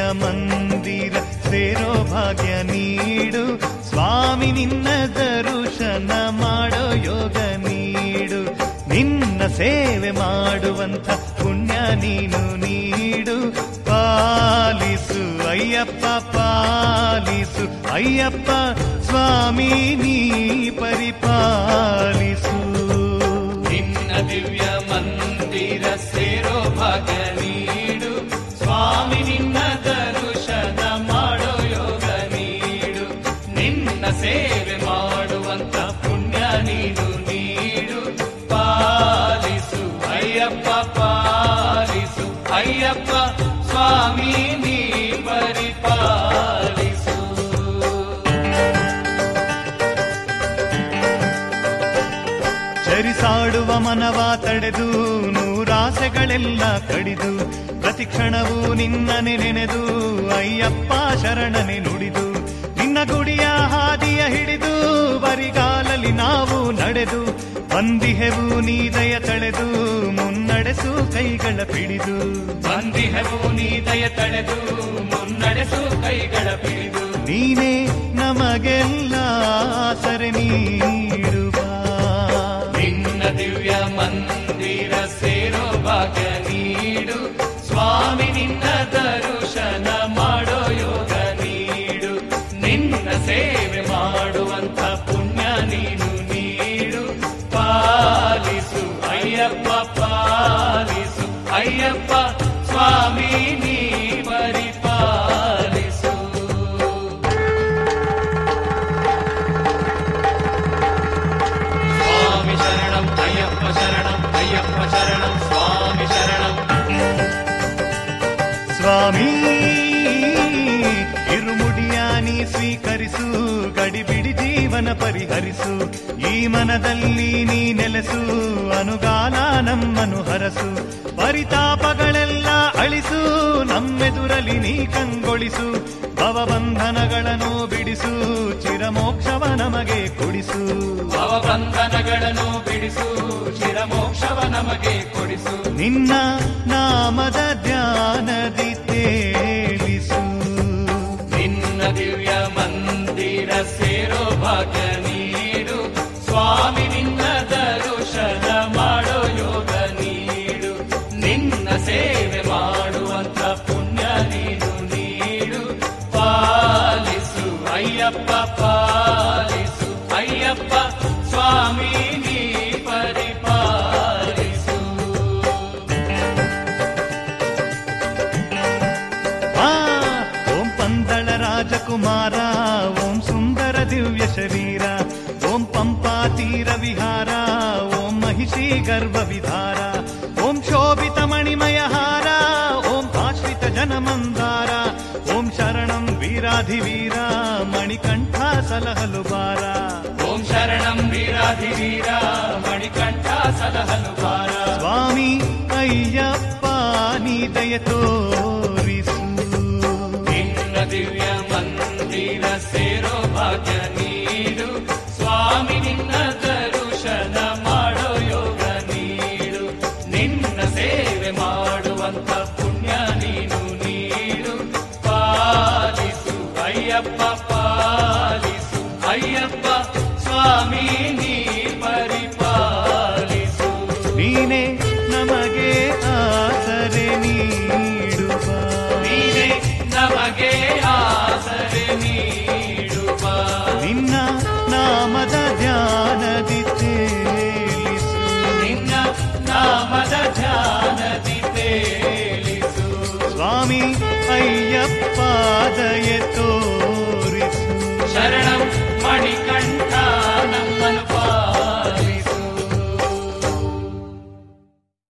ಮಂದಿರ ಸೇರೋ ಭಾಗ್ಯ ನೀಡು ಸ್ವಾಮಿ ನಿನ್ನ ದರುಶನ ಮಾಡೋ ಯೋಗ ನೀಡು ನಿನ್ನ ಸೇವೆ ಮಾಡುವಂತ ಪುಣ್ಯ ನೀನು ನೀಡು ಪಾಲಿಸು ಅಯ್ಯಪ್ಪ ಪಾಲಿಸು ಅಯ್ಯಪ್ಪ ಸ್ವಾಮಿ ನೀ ಪರಿಪಾಲಿಸು ನಿನ್ನ ದಿವ್ಯ ಮಂದಿರ ಸೇರೋ ಭಾಗ್ಯ ನೀಡು ಸ್ವಾಮಿ ನಿನ್ನ ದರುಶನ ಮಾಡೋ ಯೋಗ ನೀಡು ನಿನ್ನ ಸೇವೆ ಮಾಡುವಂತ ಪುಣ್ಯ ನೀನು ನೀಡು ಪಾಲಿಸು ಅಯ್ಯಪ್ಪ ಪಾಲಿಸು ಅಯ್ಯಪ್ಪ ಸ್ವಾಮಿ ನೀ ಪರಿಪಾಲಿಸು ಚರಿಸಾಡುವ ಮನವ ತಡೆದು ನೂರಾಸೆಗಳೆಲ್ಲ ಕಡಿದು ಪ್ರತಿ ಕ್ಷಣವೂ ನಿನ್ನನೆ ನೆನೆದು ಅಯ್ಯಪ್ಪ ಶರಣನೆ ನುಡಿದು ನಿನ್ನ ಗುಡಿಯ ಹಾದಿಯ ಹಿಡಿದು ಬರಿಗಾಲಲ್ಲಿ ನಾವು ನಡೆದು ಬಂದಿಹೆವು ನೀ ದಯ ತಳೆದು ಮುನ್ನಡೆಸು ಕೈಗಳ ಪಿಡಿದು ಬಂದಿಹವು ನೀ ದಯ ತಳೆದು ಮುನ್ನಡೆಸು ಕೈಗಳ ಪಿಡಿದು ನೀನೇ ನಮಗೆಲ್ಲ ಸರೆ ನೀಡುವ ನಿನ್ನ ದಿವ್ಯ ಮಂದಿರ ಸೇರೋ ಭಾಗ್ಯ ನೀಡು ಸ್ವಾಮಿ ನಿನ್ನ ದರುಶನ ಮಾಡೋ ಯೋಗ ನೀಡು ನಿನ್ನ ಸೇವೆ ಮಾಡುವಂತ ಪುಣ್ಯ ನೀನು ನೀಡು ಪಾಲಿಸು ಅಯ್ಯಪ್ಪ ಪಾಲಿಸು ಅಯ್ಯಪ್ಪ ಸ್ವಾಮಿ ನೀ ಪರಿಪಾಲಿಸು ಸ್ವಾಮಿ ಶರಣಂ ಅಯ್ಯಪ್ಪ ಶರಣಂ ಅಯ್ಯಪ್ಪ ಶರಣಂ ಸ್ವಾಮಿ ಶರಣಂ ಸ್ವಾಮಿ ಇರುಮುಡಿಯ ನೀ ಸ್ವೀಕರಿಸು ಗಡಿಬಿಡಿ ಜೀವನ ಪರಿಹರಿಸು ಈ ಮನದಲ್ಲಿ ನೀ ನೆಲೆಸು ಅನುಗಾಲ ನಮ್ಮನು ಹರಸು ಪರಿತಾಪಗಳೆಲ್ಲ ಅಳಿಸು ನಮ್ಮೆದುರಲಿ ನೀ ಕಂಗೊಳಿಸು ಭವಬಂಧನಗಳನ್ನು ಬಿಡಿಸು ಚಿರಮೋಕ್ಷವ ನಮಗೆ ಕೊಡಿಸು ಭವಬಂಧನಗಳನ್ನು ಬಿಡಿಸು ಚಿರಮೋಕ್ಷವ ನಮಗೆ ಕೊಡಿಸು ನಿನ್ನ ನಾಮದ ಧ್ಯಾನದಿ ತೇಲಿಸು ನಿನ್ನ ದಿವ್ಯ ಮಂದಿರ ಸೇರೋ ಭಾಗ್ಯ ನೀಡು ಸ್ವಾಮಿ ನಿನ್ನ ದರುಶನ ಮಾಡೋ ಯೋಗ ನೀಡು ನಿನ್ನ ಸೇವೆ ಮಾಡುವಂತ ಪುಣ್ಯ ನೀನು ನೀಡು ಪಾಲಿಸು ಅಯ್ಯಪ್ಪ ಪಾಲಿಸು ಅಯ್ಯಪ್ಪ ಸ್ವಾಮಿ ನೀ ಪರಿಪಾಲಿಸು ಆ ಓಂ ಪಂದಳ ರಾಜಕುಮಾರ ಓಂ ಸುಂದರ ದಿವ್ಯ ಶರೀರ ಓಂ ಪಂಪಾ ತೀರ ವಿಹಾರ ಓಂ ಮಹಿಷಿ ಗರ್ಭ ವಿಧಾರ ಓಂ ಶೋಭಿತ ಮಣಿಮಯ ಹಾರ ಓಂ ಆಶ್ರಿತ ಜನಮಂದಾರ ಓಂ ಶರಣಂ ವೀರಾಧಿವೀರ ಮಣಿಕಂಠ ಸಲಹಲು ಬಾರ ಓಂ ಶರಣಂ ವೀರಾಧಿವೀರ ಮಣಿಕಂಠ ಸಲಹನು ಬಾರ ಸ್ವಾಮಿ ಅಯ್ಯಪ್ಪ ನೀ ದಯ ತೋರಿಸು ನಿನ್ನ ದಿವ್ಯ ಮಂದಿರ ಸೇರೋ ಭಾಗ್ಯ ನೀಡು ಸ್ವಾಮಿ ನಿನ್ನ ದರುಶನ ಮಾಡೋ ಯೋಗ ನೀಡು ನಿನ್ನ ಸೇವೆ ಮಾಡುವಂತ ಪುಣ್ಯ ನೀನು ನೀಡು ಪಾಲಿಸು ಅಯ್ಯಪ್ಪ ಪಾಲಿಸು ಅಯ್ಯಪ್ಪ ಸ್ವಾಮಿ ನೀ ಪರಿಪಾಲಿಸು ನೀನೆ ನಮಗೆ ಆಸರೆ ನೀಡುವ ನೀನೇ ನಮಗೆ ಆಸರೆ ನೀಡುವ ನಿನ್ನ ನಾಮದ ಧ್ಯಾನದಿ ತೇಲಿಸು ನಿನ್ನ ನಾಮದ ಧ್ಯಾನದಿ ತೇಲಿಸು ಸ್ವಾಮಿ ಅಯ್ಯಪ್ಪ ದಯ ತೋರಿಸು ಶರಣಂ ಮಣಿಕಂಠ ನಮ್ಮ